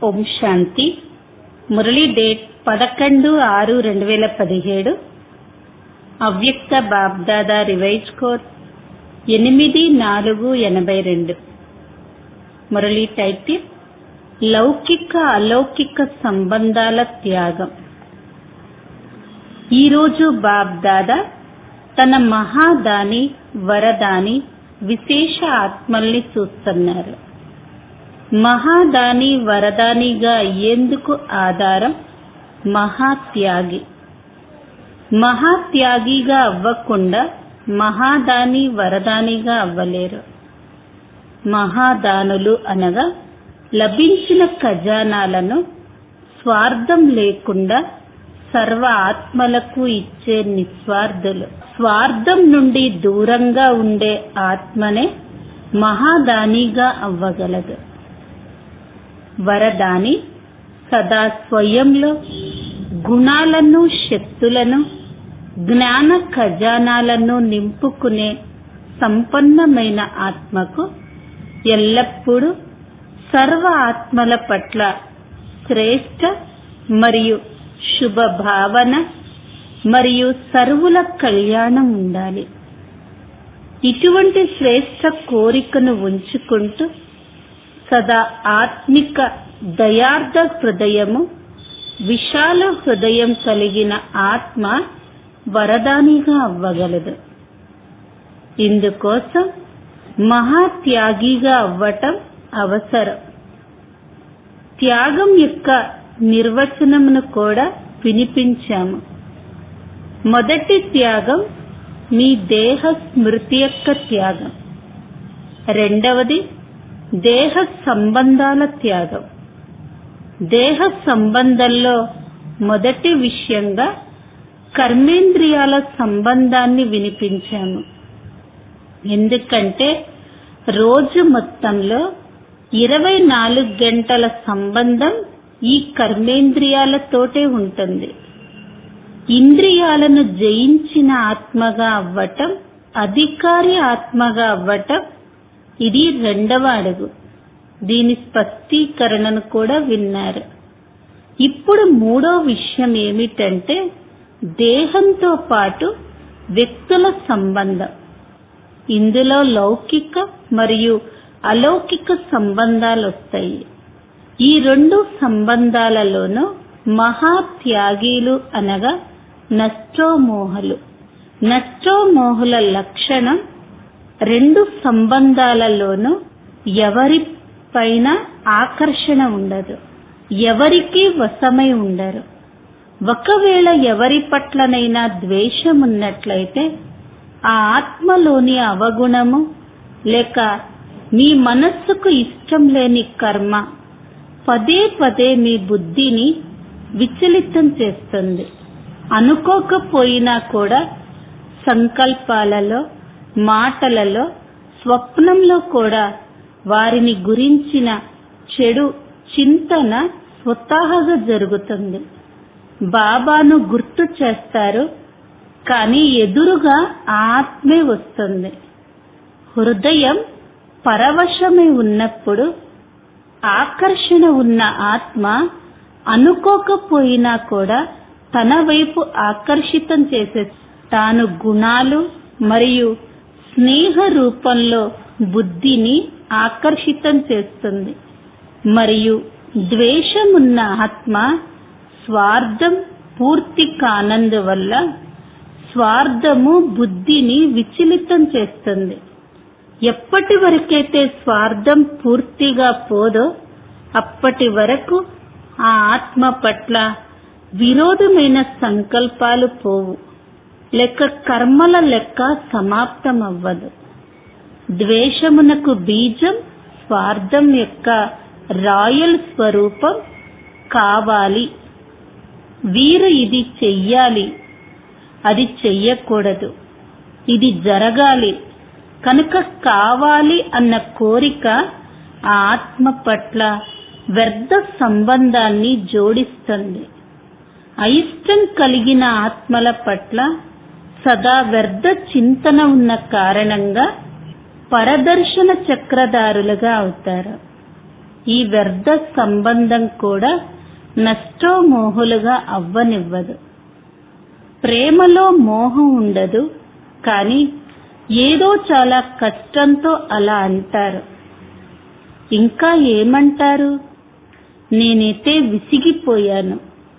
ఓం శాంతి Murali date పదకొండు ఆరు రెండు వేల పదిహేడు అవ్యక్త బాబ్దాదా రివైజ్ కోడ్ ఎనిమిది నాలుగు ఎనభై రెండు మురళీ టైటిల్ లౌకిక అలౌకిక సంబంధాల త్యాగం ఈరోజు బాబ్దాదా తన మహాదాని వరదాని విశేష ఆత్మల్ని చూస్తున్నారు మహాదాని వరదానిగా అయ్యేందుకు ఆధారం మహాత్యాగి మహాత్యాగిగా అవ్వకుండా మహాదాని వరదానిగా అవ్వలేరు మహాదానులు అనగా లభించిన ఖజానాలను స్వార్థం లేకుండా సర్వ ఆత్మలకు ఇచ్చే నిస్వార్థులు స్వార్థం నుండి దూరంగా ఉండే ఆత్మనే మహాదానిగా అవ్వగలదు వరదాని సదా స్వయంలో గుణాలను శక్తులను జ్ఞాన ఖజానాలను నింపుకునే సంపన్నమైన ఆత్మకు ఎల్లప్పుడూ సర్వ ఆత్మల పట్ల శ్రేష్ట మరియు శుభ భావన మరియు సర్వుల కళ్యాణం ఉండాలి ఇటువంటి శ్రేష్ట కోరికను ఉంచుకుంటూ సదా ఆత్మిక దయార్థ హృదయము విశాల హృదయం కలిగిన ఆత్మ వరదానిగా అవ్వగలదు ఇందుకోసం మహాత్యాగిగా అవ్వటం అవసరం త్యాగం యొక్క నిర్వచనమును కూడా వినిపించాము మొదటి త్యాగం మీ దేహ స్మృతి యొక్క త్యాగం రెండవది దేహ సంబంధాల త్యాగం దేహ సంబంధంలో మొదటి విషయంగా కర్మేంద్రియాల సంబంధాన్ని వినిపించాము ఎందుకంటే రోజు మొత్తంలో ఇరవై నాలుగు గంటల సంబంధం ఈ కర్మేంద్రియాలతోటే ఉంటుంది ఇంద్రియాలను జయించిన ఆత్మగా అవ్వటం అధికారి ఆత్మగా అవ్వటం ఇది రెండవ అడుగు దీని స్పష్టీకరణను కూడా విన్నారు ఇప్పుడు మూడో విషయం ఏమిటంటే దేహంతో పాటు వ్యక్తుల సంబంధం ఇందులో లౌకిక మరియు అలౌకిక సంబంధాలు వస్తాయి ఈ రెండు సంబంధాలలోనూ మహాత్యాగీలు అనగా నష్టోమోహలు నష్టోమోహుల లక్షణం రెండు సంబంధాలలోనూ ఎవరి పైన ఆకర్షణ ఉండదు ఎవరికి వశమై ఉండరు ఒకవేళ ఎవరి పట్లనైనా ద్వేషం ఉన్నట్లయితే ఆ ఆత్మలోని అవగుణము లేక మీ మనస్సుకు ఇష్టం లేని కర్మ పదే పదే మీ బుద్ధిని విచలితం చేస్తుంది అనుకోకపోయినా కూడా సంకల్పాలలో మాటలలో స్వప్నంలో కూడా వారిని గురించిన చెడు చింతన స్వతహాగా జరుగుతుంది బాబాను గుర్తు చేస్తారు కానీ ఎదురుగా ఆత్మే వస్తుంది హృదయం పరవశమై ఉన్నప్పుడు ఆకర్షణ ఉన్న ఆత్మ అనుకోకపోయినా కూడా తన వైపు ఆకర్షితం చేసే తాను గుణాలు మరియు స్నేహ రూపంలో బుద్ధిని ఆకర్షితం చేస్తుంది మరియు ద్వేషమున్న ఆత్మ స్వార్థం పూర్తి కానందువల్ల స్వార్థము బుద్ధిని విచలితం చేస్తుంది ఎప్పటి వరకైతే స్వార్థం పూర్తిగా పోదో అప్పటి వరకు ఆ ఆత్మ పట్ల విరోధమైన సంకల్పాలు పోవు లెక్క కర్మల లెక్క సమాప్తమవ్వదు ద్వేషమునకు బీజం స్వార్థం యొక్క రాయల్ స్వరూపం కావాలి వీరు ఇది చెయ్యాలి అది చెయ్యకూడదు ఇది జరగాలి కనుక కావాలి అన్న కోరిక ఆ ఆత్మ పట్ల వ్యర్థ సంబంధాన్ని జోడిస్తుంది అయిష్టం కలిగిన ఆత్మల పట్ల సదా వ్యర్థ చింతన ఉన్న కారణంగా పరదర్శన చక్రధారులుగా అవుతారు ఈ వ్యర్థ సంబంధం కూడా నష్టోమోహులుగా అవ్వనివ్వదు ప్రేమలో మోహం ఉండదు కానీ ఏదో చాలా కష్టంతో అలా అంటారు ఇంకా ఏమంటారు నేనైతే విసిగిపోయాను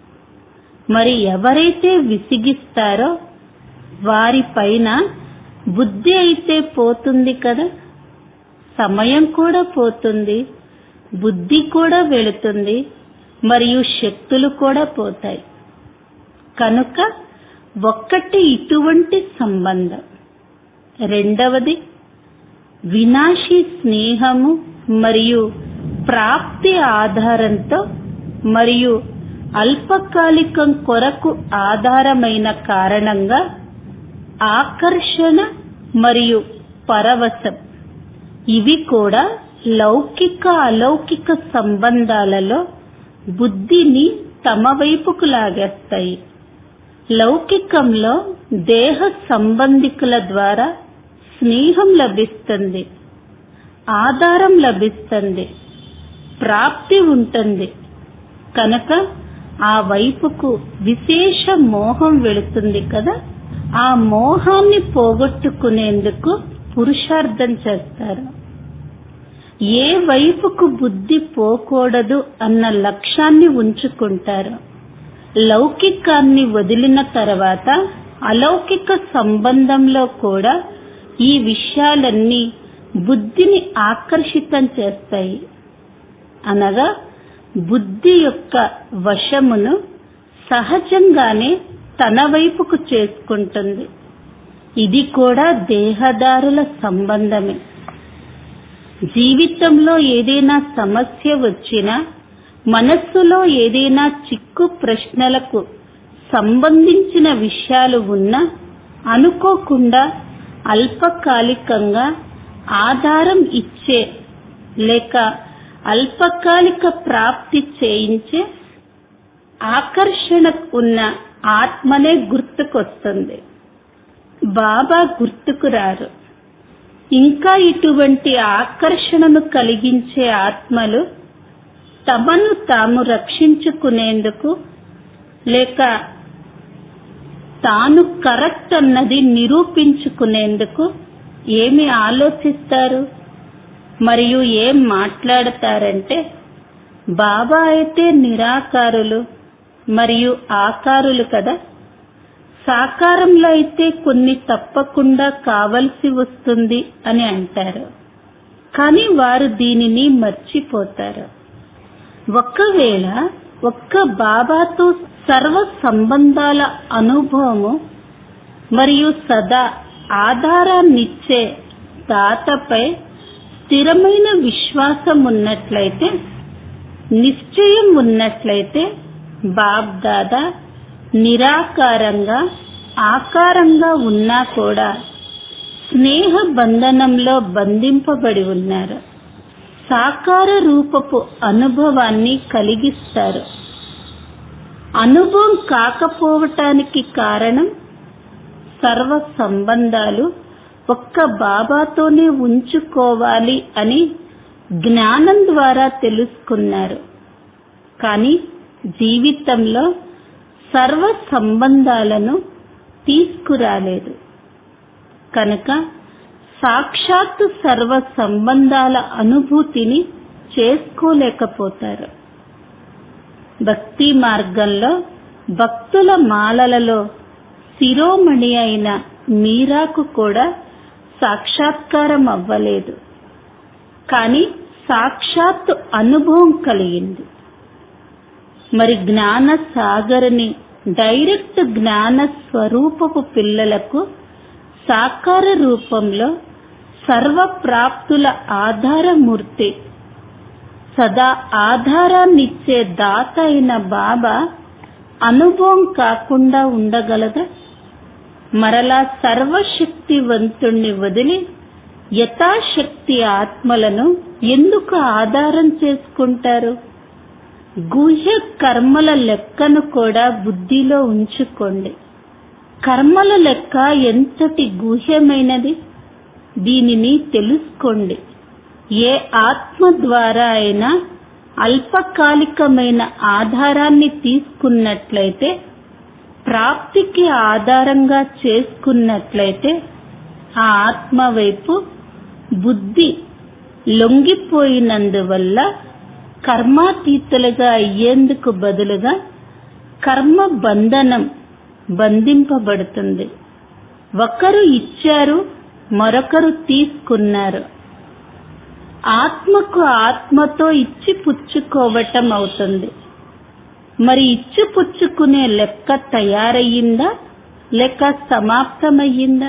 మరి ఎవరైతే విసిగిస్తారో వారిపైన బుద్ధి అయితే పోతుంది కదా సమయం కూడా పోతుంది బుద్ధి కూడా వెళుతుంది మరియు శక్తులు కూడా పోతాయి కనుక ఒక్కటి ఇటువంటి సంబంధం రెండవది వినాశీ స్నేహము మరియు ప్రాప్తి ఆధారంతో మరియు అల్పకాలికం కొరకు ఆధారమైన కారణంగా ఆకర్షణ మరియు పరవశం ఇవి కూడా లౌకిక అలౌకిక సంబంధాలలో బుద్ధిని తమ వైపుకు లాగేస్తాయి లౌకికంలో దేహ సంబంధికుల ద్వారా స్నేహం లభిస్తుంది ఆధారం లభిస్తుంది ప్రాప్తి ఉంటుంది కనుక ఆ వైపుకు విశేష మోహం వెళుతుంది కదా ఆ మోహాన్ని పోగొట్టుకునేందుకు పురుషార్థం చేస్తారు ఏ వైపుకు బుద్ధి పోకూడదు అన్న లక్ష్యాన్ని ఉంచుకుంటారు లౌకికాన్ని వదిలిన తర్వాత అలౌకిక సంబంధంలో కూడా ఈ విషయాలన్నీ బుద్ధిని ఆకర్షితం చేస్తాయి అనగా బుద్ధి యొక్క వశమును సహజంగానే తన వైపుకు చేసుకుంటుంది ఇది కూడా దేహదారుల సంబంధమే జీవితంలో ఏదైనా సమస్య వచ్చినా మనస్సులో ఏదైనా చిక్కు ప్రశ్నలకు సంబంధించిన విషయాలు ఉన్నా అనుకోకుండా అల్పకాలికంగా ఆధారం ఇచ్చే లేక అల్పకాలిక ప్రాప్తి చేయించే ఆకర్షణ ఉన్న ఆత్మనే గుర్తుకొస్తుంది బాబా గుర్తుకు రారు ఇంకా ఇటువంటి ఆకర్షణను కలిగించే ఆత్మలు తమను తాము రక్షించుకునేందుకు లేక తాను కరెక్ట్ అన్నది నిరూపించుకునేందుకు ఏమి ఆలోచిస్తారు మరియు ఏం మాట్లాడతారంటే బాబా అయితే నిరాకారులు మరియు ఆకారులు కదా సాకారంలో అయితే కొన్ని తప్పకుండా కావలసి వస్తుంది అని అంటారు కానీ వారు దీనిని మర్చిపోతారు ఒకవేళ ఒక్క బాబాతో సర్వ సంబంధాల అనుభవము మరియు సదా ఆధారాన్నిచ్చే దాతపై స్థిరమైన విశ్వాసం ఉన్నట్లయితే నిశ్చయం ఉన్నట్లయితే బాబ్దాదా నిరాకారంగా ఆకారంగా ఉన్నా కూడా స్నేహ బంధనంలో బంధింపబడి ఉన్నారు సాకార రూపపు అనుభవాన్ని కలిగిస్తారు అనుభవం కాకపోవటానికి కారణం సర్వ సంబంధాలు ఒక్క బాబాతోనే ఉంచుకోవాలి అని జ్ఞానం ద్వారా తెలుసుకున్నారు కానీ జీవితంలో సర్వ సంబంధాలను తీసుకురాలేదు కనుక సాక్షాత్తు సర్వ సంబంధాల అనుభూతిని చేసుకోలేకపోతారు భక్తి మార్గంలో భక్తుల మాలలలో శిరోమణి అయిన మీరాకు కూడా సాక్షాత్కారం అవ్వలేదు కానీ సాక్షాత్తు అనుభవం కలిగింది మరి జ్ఞాన సాగరని డైరెక్ట్ జ్ఞాన స్వరూపపు పిల్లలకు సాకార రూపంలో సర్వ ప్రాప్తుల ఆధారమూర్తి సదా ఆధారాన్నిచ్చే దాత అయిన బాబా అనుభవం కాకుండా ఉండగలదా మరలా సర్వశక్తివంతుణ్ణి వదిలి యథాశక్తి ఆత్మలను ఎందుకు ఆధారం చేసుకుంటారు గుహ్య కర్మల లెక్కను కూడా బుద్ధిలో ఉంచుకోండి కర్మల లెక్క ఎంతటి గుహ్యమైనది దీనిని తెలుసుకోండి ఏ ఆత్మ ద్వారా అయినా అల్పకాలికమైన ఆధారాన్ని తీసుకున్నట్లయితే ప్రాప్తికి ఆధారంగా చేసుకున్నట్లయితే ఆ ఆత్మ వైపు బుద్ధి లొంగిపోయినందువల్ల కర్మాతీతులుగా అయ్యేందుకు బదులుగా కర్మ బంధనం బంధింపబడుతుంది ఒకరు ఇచ్చారు మరొకరు తీసుకున్నారు ఆత్మకు ఆత్మతో ఇచ్చి పుచ్చుకోవటం అవుతుంది మరి ఇచ్చి పుచ్చుకునే లెక్క తయారయ్యిందా లేక సమాప్తమయ్యిందా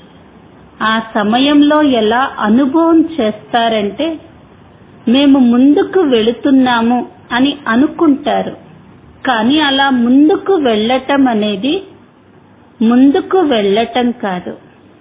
ఆ సమయంలో ఎలా అనుభవం చేస్తారంటే మేము ముందుకు వెళుతున్నాము అని అనుకుంటారు కానీ అలా ముందుకు వెళ్ళటం అనేది ముందుకు వెళ్ళటం కాదు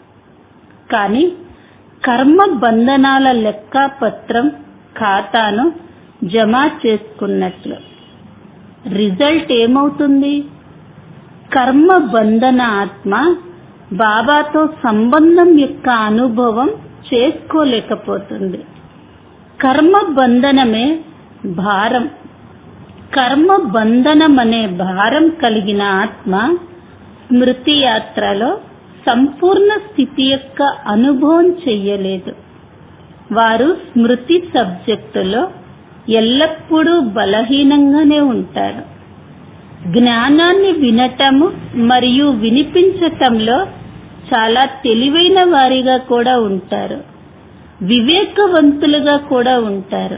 కానీ కర్మ బంధనాల లెక్కాపత్రం ఖాతాను జమ చేసుకున్నట్లు రిజల్ట్ ఏమవుతుంది కర్మ బంధన ఆత్మ బాబాతో సంబంధం యొక్క అనుభవం చేసుకోలేకపోతుంది కర్మ బంధనమే భారం కర్మ బంధనం అనే భారం కలిగిన ఆత్మ స్మృతి యాత్రలో సంపూర్ణ స్థితి యొక్క అనుభవం చెయ్యలేదు వారు స్మృతి సబ్జెక్టులో ఎల్లప్పుడూ బలహీనంగానే ఉంటారు జ్ఞానాన్ని వినటము మరియు వినిపించటంలో చాలా తెలివైన వారిగా కూడా ఉంటారు వివేకవంతులుగా కూడా ఉంటారు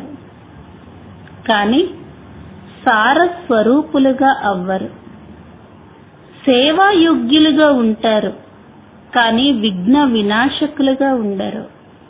కానీ సారస్వరూపులుగా అవ్వరు సేవాయోగ్యులుగా ఉంటారు కానీ విఘ్న వినాశకులుగా ఉండరు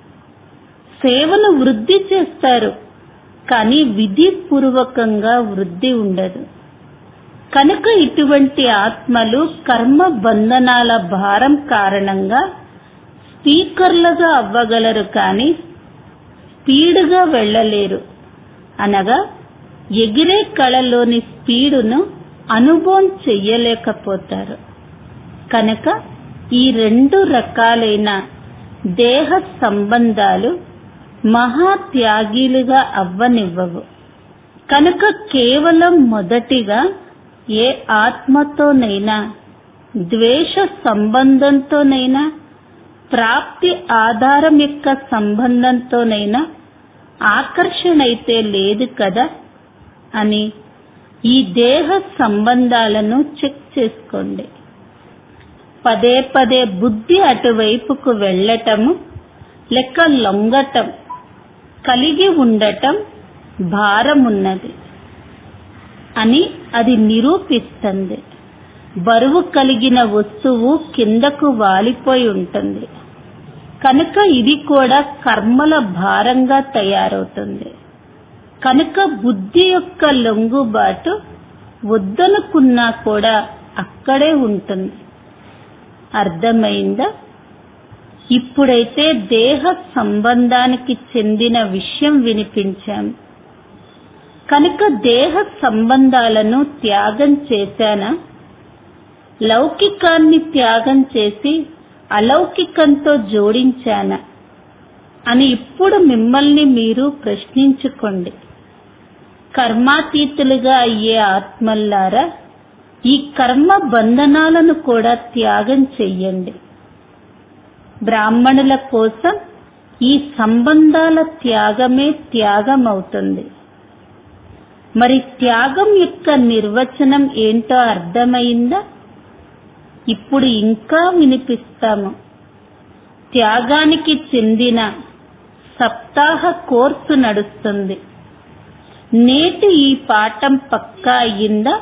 సేవను వృద్ధి చేస్తారు కానీ విధిపూర్వకంగా వృద్ధి ఉండదు కనుక ఇటువంటి ఆత్మలు కర్మ బంధనాల భారం కారణంగా స్పీకర్లుగా అవ్వగలరు కానీ స్పీడుగా వెళ్ళలేరు అనగా ఎగిరే కళలోని స్పీడును అనుభవం చెయ్యలేకపోతారు కనుక ఈ రెండు రకాలైన దేహ సంబంధాలు మహాత్యాగీలుగా అవ్వనివ్వవు కనుక కేవలం మొదటిగా ఏ ఆత్మతోనైనా ద్వేష సంబంధంతోనైనా ప్రాప్తి ఆధారం యొక్క సంబంధంతోనైనా ఆకర్షణ అయితే లేదు కదా అని ఈ దేహ సంబంధాలను చెక్ చేసుకోండి పదే పదే బుద్ధి అటువైపుకు వెళ్ళటము లెక్క లొంగటం కలిగి ఉండటం భారమున్నది అని అది నిరూపిస్తుంది బరువు కలిగిన వస్తువు కిందకు వాలిపోయి ఉంటుంది కనుక ఇది కూడా కర్మల భారంగా తయారవుతుంది కనుక బుద్ధి యొక్క లొంగుబాటు వద్దనుకున్నా కూడా అక్కడే ఉంటుంది అర్థమైందా ఇప్పుడైతే దేహ సంబంధానికి చెందిన విషయం వినిపించాం కనుక దేహ సంబంధాలను త్యాగం చేశానా లౌకికాన్ని త్యాగం చేసి అలౌకికంతో జోడించానా అని ఇప్పుడు మిమ్మల్ని మీరు ప్రశ్నించుకోండి కర్మాతీతులుగా అయ్యే ఆత్మల్లారా ఈ కర్మ బంధనాలను కూడా త్యాగం చెయ్యండి బ్రాహ్మణుల కోసం ఈ సంబంధాల త్యాగమే త్యాగం అవుతుంది మరి త్యాగం యొక్క నిర్వచనం ఏంటో అర్థమైందా ఇప్పుడు ఇంకా వినిపిస్తాము త్యాగానికి చెందిన సప్తాహ కోర్సు నడుస్తుంది నేటి ఈ పాఠం పక్కా అయ్యిందా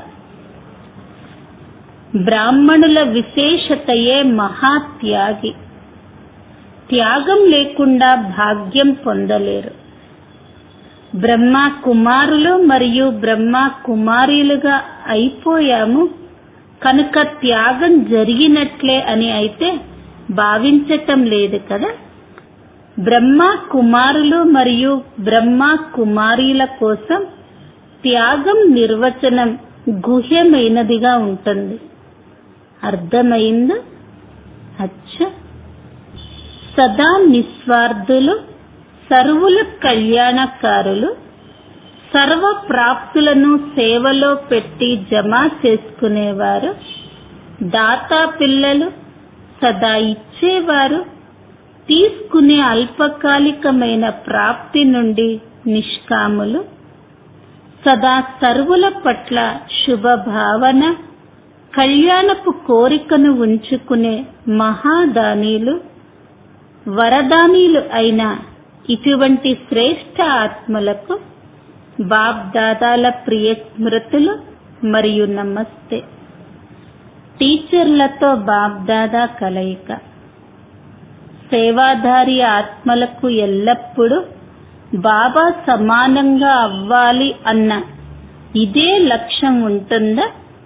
బ్రాహ్మణుల విశేషతయే మహాత్యాగి త్యాగం లేకుండా భాగ్యం పొందలేరు బ్రహ్మ కుమారులు మరియు బ్రహ్మ కుమారీలుగా అయిపోయాము కనుక త్యాగం జరిగినట్లే అని అయితే భావించటం లేదు కదా బ్రహ్మ కుమారులు మరియు బ్రహ్మ కుమారీల కోసం త్యాగం నిర్వచనం గుహ్యమైనదిగా ఉంటుంది అర్థమైందా అచ్చ సదా నిస్వార్థులు సర్వుల కళ్యాణకారులు సర్వ ప్రాప్తులను సేవలో పెట్టి జమ చేసుకునేవారు దాతా పిల్లలు సదా ఇచ్చేవారు తీసుకునే అల్పకాలికమైన ప్రాప్తి నుండి నిష్కాములు సదా సర్వుల పట్ల శుభ భావన కళ్యాణపు కోరికను ఉంచుకునే మహాదానీలు వరదానీలు అయిన ఇటువంటి శ్రేష్ఠ ఆత్మలకు బాబ్దాదాల ప్రియ స్మృతులు మరియు నమస్తే టీచర్లతో బాబ్దాదా కలయిక సేవాధారి ఆత్మలకు ఎల్లప్పుడూ బాబా సమానంగా అవ్వాలి అన్న ఇదే లక్ష్యం ఉంటుందా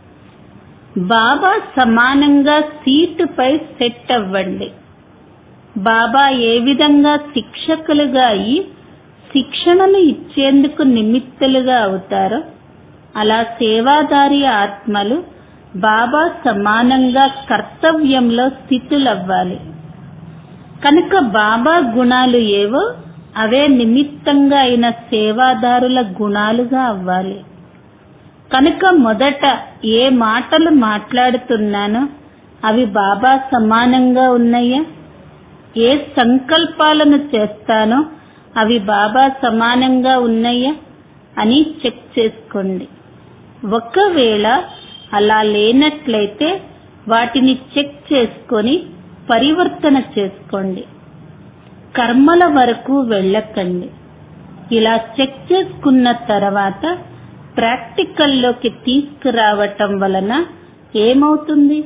బాబా సమానంగా సీటుపై సెట్ అవ్వండి బాబా ఏ విధంగా శిక్షకులుగా అయి శిక్షణను ఇచ్చేందుకు నిమిత్తులుగా అవుతారో అలా సేవాదారి ఆత్మలు బాబా సమానంగా కర్తవ్యంలో స్థితులవ్వాలి కనుక బాబా గుణాలు ఏవో అవే నిమిత్తంగా అయిన సేవాదారుల గుణాలుగా అవ్వాలి కనుక మొదట ఏ మాటలు మాట్లాడుతున్నానో అవి బాబా సమానంగా ఉన్నాయా ఏ సంకల్పాలను చేస్తానో అవి బాబా సమానంగా ఉన్నాయా అని చెక్ చేసుకోండి ఒకవేళ అలా లేనట్లయితే వాటిని చెక్ చేసుకొని పరివర్తన చేసుకోండి కర్మల వరకు వెళ్ళకండి ఇలా చెక్ చేసుకున్న తర్వాత ప్రాక్టికల్లోకి తీసుకురావటం వలన ఏమవుతుంది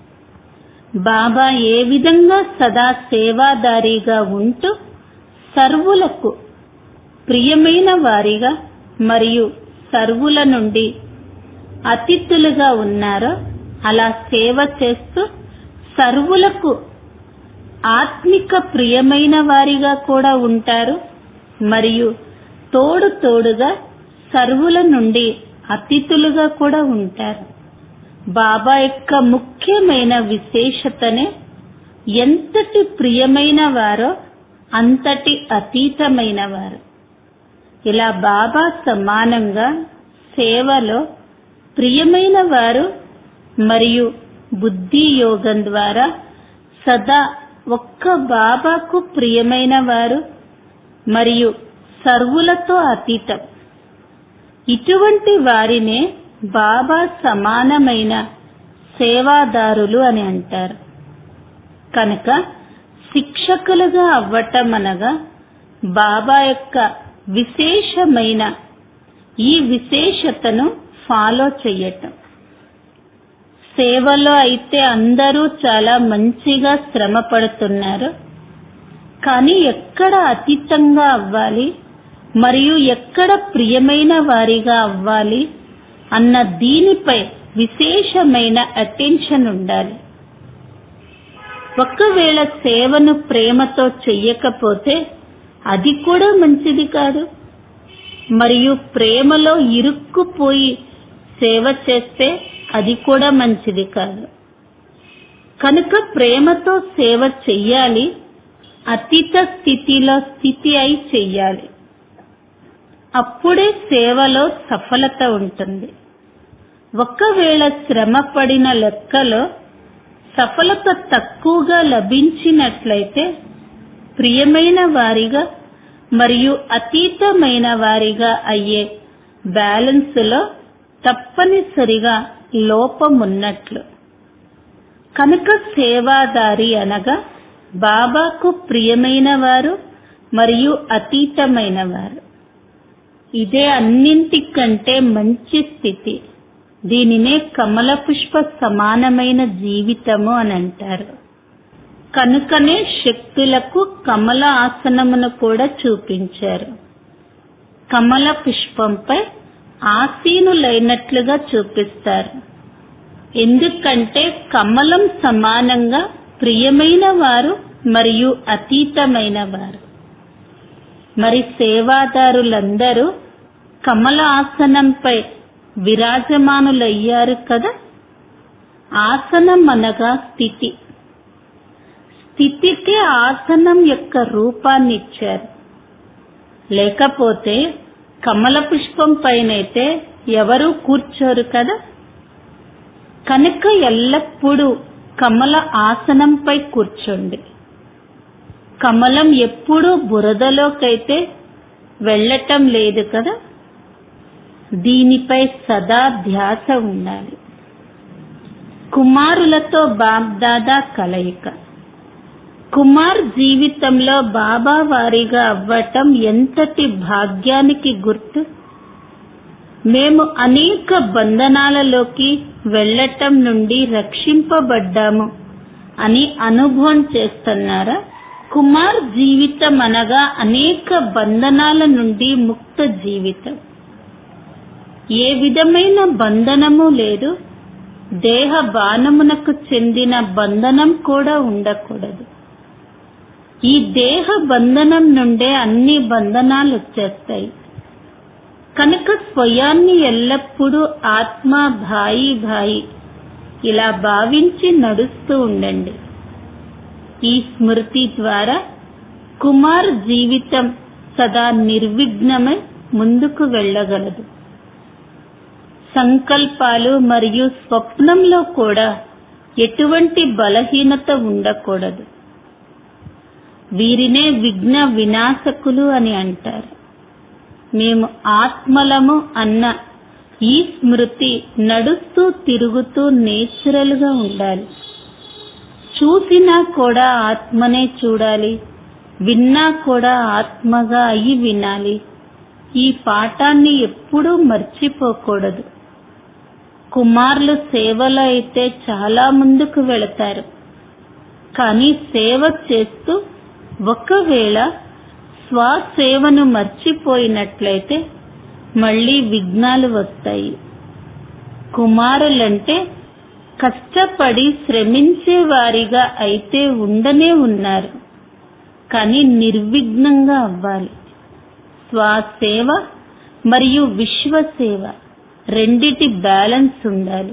బాబా ఏ విధంగా సదా సేవాదారీగా ఉంటూ సర్వులకు ప్రియమైన వారిగా మరియు సర్వుల నుండి అతిథులుగా ఉన్నారో అలా సేవ చేస్తూ సర్వులకు ఆత్మిక ప్రియమైన వారిగా కూడా ఉంటారు మరియు తోడు తోడుగా సర్వుల నుండి అతిథులుగా కూడా ఉంటారు బాబా యొక్క ముఖ్యమైన విశేషతనే ఎంతటి ప్రియమైన వారో అంతటి అతీతమైన వారు ఇలా బాబా సమానంగా సేవలో ప్రియమైన వారు మరియు బుద్ధి యోగం ద్వారా సదా ఒక్క బాబాకు ప్రియమైన వారు మరియు సర్వులతో అతీతం ఇటువంటి వారినే బాబా సమానమైన సేవాదారులు అని అంటారు కనుక శిక్షకులుగా అవ్వటం అనగా బాబా యొక్క విశేషమైన ఈ విశేషతను ఫాలో చెయ్యటం సేవలో అయితే అందరూ చాలా మంచిగా శ్రమ పడుతున్నారు కానీ ఎక్కడ అతీతంగా అవ్వాలి మరియు ఎక్కడ ప్రియమైన వారిగా అవ్వాలి అన్న దీనిపై విశేషమైన అటెన్షన్ ఉండాలి ఒకవేళ సేవను ప్రేమతో చెయ్యకపోతే అది కూడా మంచిది కాదు మరియు ప్రేమలో ఇరుక్కుపోయి సేవ చేస్తే అది కూడా మంచిది కాదు కనుక ప్రేమతో సేవ చెయ్యాలి అతీత స్థితిలో స్థితి అయి చెయ్యాలి అప్పుడే సేవలో సఫలత ఉంటుంది ఒకవేళ శ్రమ పడిన లెక్కలో సఫలత తక్కువగా లభించినట్లయితే ప్రియమైన వారిగా మరియు అతీతమైన వారిగా అయ్యే బ్యాలెన్స్లో తప్పనిసరిగా లోపమున్నట్లు కనుక సేవాదారి అనగా బాబాకు ప్రియమైన వారు మరియు అతీతమైన వారు ఇదే అన్నింటికంటే మంచి స్థితి దీనినే కమల పుష్ప సమానమైన జీవితము అని అంటారు కనుకనే శక్తులకు కమల ఆసనమును కూడా చూపించారు కమల పుష్పంపై ఆసీనులైనట్లుగా చూపిస్తారు ఎందుకంటే కమలం సమానంగా ప్రియమైన వారు మరియు అతీతమైన వారు మరి సేవాదారులందరూ కమల ఆసనంపై విరాజమానులయ్యారు కదా ఆసనం అనగా స్థితి స్థితికి ఆసనం యొక్క రూపాన్ని ఇచ్చారు లేకపోతే కమల పుష్పం పైనైతే ఎవరూ కూర్చోరు కదా కనుక ఎల్లప్పుడూ కమల ఆసనంపై కూర్చోండి కమలం ఎప్పుడూ బురదలోకైతే వెళ్ళటం లేదు కదా దీనిపై సదా ధ్యాస ఉండాలి కుమారులతో బాబ్దాదా కలయిక కుమార్ జీవితంలో బాబా వారిగా అవ్వటం ఎంతటి భాగ్యానికి గుర్తు మేము అనేక బంధనాలలోకి వెళ్ళటం నుండి రక్షింపబడ్డాము అని అనుభవం చేస్తున్నారా కుమార్ జీవితం అనగా అనేక బంధనాల నుండి ముక్త జీవితం ఏ విధమైన బంధనము లేదు దేహ బాణమునకు చెందిన బంధనం కూడా ఉండకూడదు ఈ దేహ బంధనం నుండే అన్ని బంధనాలు వచ్చేస్తాయి కనుక స్వయాన్ని ఎల్లప్పుడూ ఆత్మ భాయి భాయి ఇలా భావించి నడుస్తూ ఉండండి ఈ స్మృతి ద్వారా కుమార్ జీవితం సదా నిర్విఘ్నమై ముందుకు వెళ్ళగలదు సంకల్పాలు మరియు స్వప్నంలో కూడా ఎటువంటి బలహీనత ఉండకూడదు వీరినే విఘ్న వినాశకులు అని అంటారు మేము ఆత్మలము అన్న ఈ స్మృతి నడుస్తూ తిరుగుతూ నేచురల్ గా ఉండాలి చూసినా కూడా ఆత్మనే చూడాలి విన్నా కూడా ఆత్మగా అయి వినాలి ఈ పాఠాన్ని ఎప్పుడూ మర్చిపోకూడదు కుమారులు సేవలో అయితే చాలా ముందుకు వెళతారు కానీ సేవ చేస్తూ ఒకవేళ స్వసేవను మర్చిపోయినట్లయితే మళ్ళీ విఘ్నాలు వస్తాయి కుమారులంటే కష్టపడి శ్రమించే వారిగా అయితే ఉండనే ఉన్నారు కానీ నిర్విఘ్నంగా అవ్వాలి స్వసేవ మరియు విశ్వసేవ రెండిటి బ్యాలెన్స్ ఉండాలి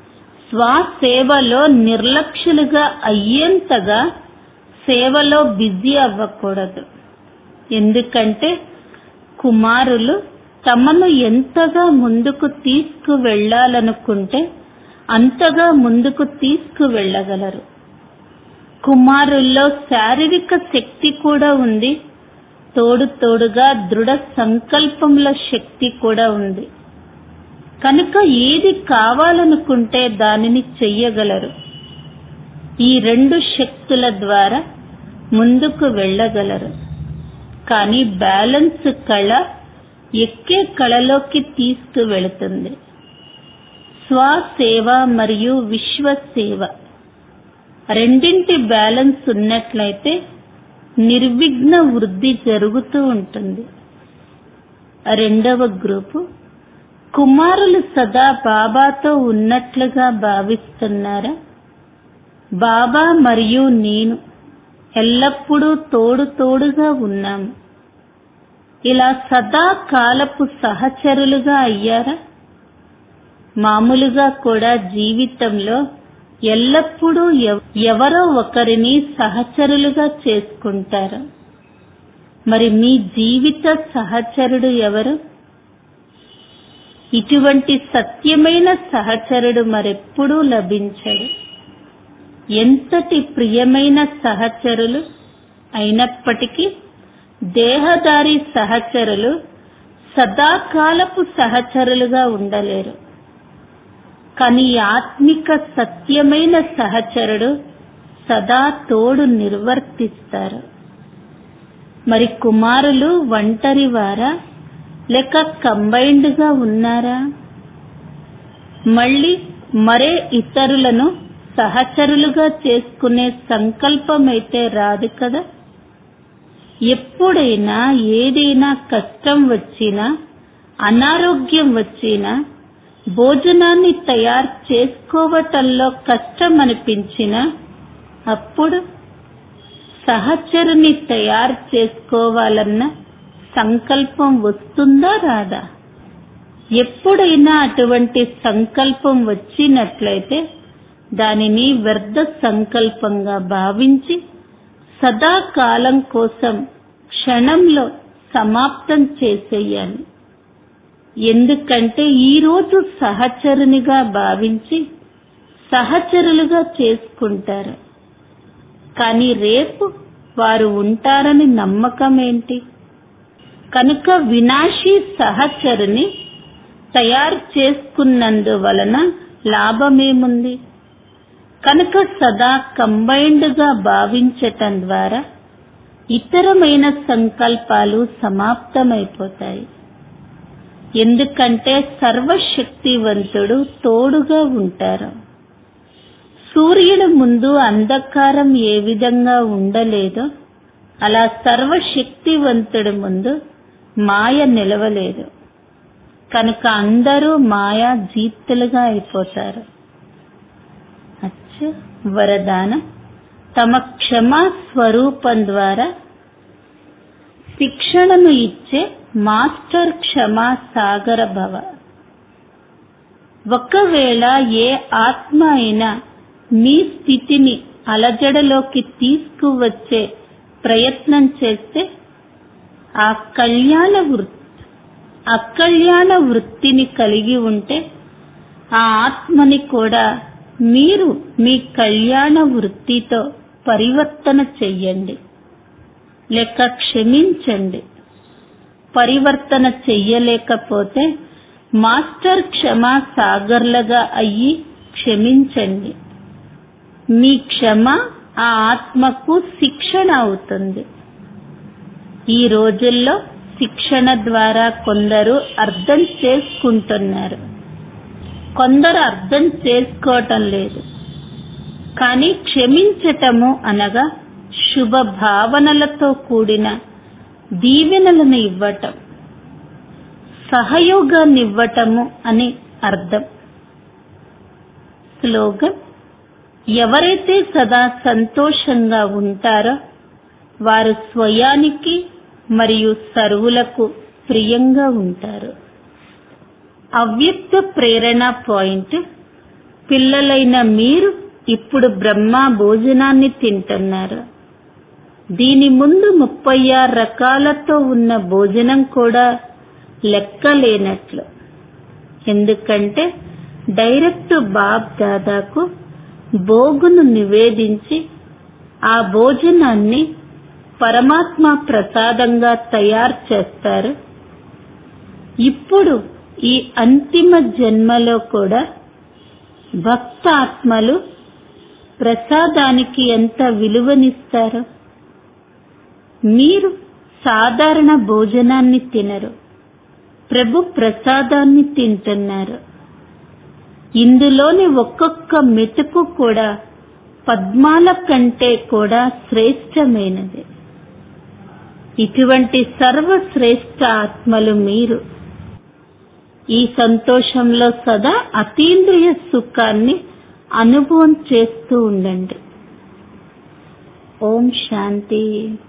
స్వసేవలో నిర్లక్ష్యులుగా అయ్యేంతగా సేవలో బిజీ అవ్వకూడదు ఎందుకంటే కుమారులు తమను ఎంతగా ముందుకు తీసుకు వెళ్ళాలనుకుంటే అంతగా ముందుకు తీసుకు వెళ్ళగలరు కుమారుల్లో శారీరక శక్తి కూడా ఉంది తోడు తోడుగా దృఢ సంకల్పంలో శక్తి కూడా ఉంది కనుక ఏది కావాలనుకుంటే దానిని చెయ్యగలరు ఈ రెండు శక్తుల ద్వారా ముందుకు వెళ్ళగలరు కానీ బ్యాలెన్స్ కళ ఎక్కే కళలోకి తీసుకువెళుతుంది స్వసేవ మరియు విశ్వసేవ రెండింటి బ్యాలెన్స్ ఉన్నట్లయితే నిర్విఘ్న వృద్ధి జరుగుతూ ఉంటుంది రెండవ గ్రూపు కుమారులు సదా బాబాతో ఉన్నట్లుగా భావిస్తున్నారా బాబా మరియు నేను ఎల్లప్పుడూ తోడు తోడుగా ఉన్నాము ఇలా సదా కాలపు సహచరులుగా అయ్యారా మామూలుగా కూడా జీవితంలో ఎల్లప్పుడూ ఎవరో ఒకరిని సహచరులుగా చేసుకుంటారు మరి మీ జీవిత సహచరుడు ఎవరు ఇటువంటి సత్యమైన సహచరుడు మరెప్పుడూ లభించడు ఎంతటి ప్రియమైన సహచరులు అయినప్పటికీ దేహదారి సహచరులు సదాకాలపు సహచరులుగా ఉండలేరు కానీ ఆత్మిక సత్యమైన సహచరుడు సదా తోడు నిర్వర్తిస్తారు మరి కుమారులు ఒంటరి వారా లేక కంబైన్డ్ గా ఉన్నారా మళ్ళీ మరే ఇతరులను సహచరులుగా చేసుకునే సంకల్పం అయితే రాదు కదా ఎప్పుడైనా ఏదైనా కష్టం వచ్చినా అనారోగ్యం వచ్చినా భోజనాన్ని తయారు చేసుకోవటంలో కష్టం అనిపించినా అప్పుడు సహచరుని తయారు చేసుకోవాలన్న సంకల్పం వస్తుందా రాదా ఎప్పుడైనా అటువంటి సంకల్పం వచ్చినట్లయితే దానిని వ్యర్థ సంకల్పంగా భావించి సదాకాలం కోసం క్షణంలో సమాప్తం చేసేయాలి ఎందుకంటే ఈ రోజు సహచరునిగా భావించి సహచరులుగా చేసుకుంటారు కానీ రేపు వారు ఉంటారని నమ్మకం ఏంటి కనుక వినాశీ సహచరుని తయారు చేసుకున్నందువలన లాభమేముంది కనుక సదా కంబైన్డ్ గా భావించటం ద్వారా ఇతరమైన సంకల్పాలు సమాప్తమైపోతాయి ఎందుకంటే సర్వశక్తివంతుడు తోడుగా ఉంటారు సూర్యుడు ముందు అంధకారం ఏ విధంగా ఉండలేదో అలా సర్వశక్తివంతుడి ముందు మాయ నిలవలేదు కనుక అందరూ మాయా జీతులుగా అయిపోతారు అచ్చ వరదానం తమ క్షమా స్వరూపం ద్వారా శిక్షణను ఇచ్చే మాస్టర్ క్షమా సాగర భవ ఒకవేళ ఏ ఆత్మ అయినా మీ స్థితిని అలజడలోకి తీసుకువచ్చే ప్రయత్నం చేస్తే ఆ కళ్యాణ వృత్తి అకళ్యాణ వృత్తిని కలిగి ఉంటే ఆ ఆత్మని కూడా మీరు మీ కళ్యాణ వృత్తితో పరివర్తన చెయ్యండి లేక క్షమించండి పరివర్తన చెయ్యలేకపోతే మాస్టర్ క్షమా సాగర్లుగా అయ్యి క్షమించండి మీ క్షమ ఆ ఆత్మకు శిక్షణ అవుతుంది ఈ రోజుల్లో శిక్షణ ద్వారా కొందరు అర్థం చేసుకుంటున్నారు కొందరు అర్థం చేసుకోవటం లేదు కానీ క్షమించటము అనగా శుభ భావనలతో కూడిన దీవెనలను ఇవ్వటం సహయోగాన్ని ఇవ్వటము అని అర్థం స్లోగన్ ఎవరైతే సదా సంతోషంగా ఉంటారో వారు స్వయానికి మరియు సర్వులకు ప్రియంగా ఉంటారు అవ్యక్త ప్రేరణ పాయింట్ పిల్లలైన మీరు ఇప్పుడు బ్రహ్మ భోజనాన్ని తింటున్నారు దీని ముందు ముప్పై ఆరు రకాలతో ఉన్న భోజనం కూడా లెక్కలేనట్లు ఎందుకంటే డైరెక్ట్ బాబ్ దాదాకు భోగును నివేదించి ఆ భోజనాన్ని పరమాత్మ ప్రసాదంగా తయారు చేస్తారు ఇప్పుడు ఈ అంతిమ జన్మలో కూడా భక్త ఆత్మలు ప్రసాదానికి ఎంత విలువనిస్తారు మీరు సాధారణ భోజనాన్ని తినరు ప్రభు ప్రసాదాన్ని తింటున్నారు ఇందులోని ఒక్కొక్క మెతుకు కూడా పద్మాల కంటే కూడా శ్రేష్టమైనది ఇటువంటి సర్వశ్రేష్ఠ ఆత్మలు మీరు ఈ సంతోషంలో సదా అతీంద్రియ సుఖాన్ని అనుభవం చేస్తూ ఉండండి ఓం శాంతి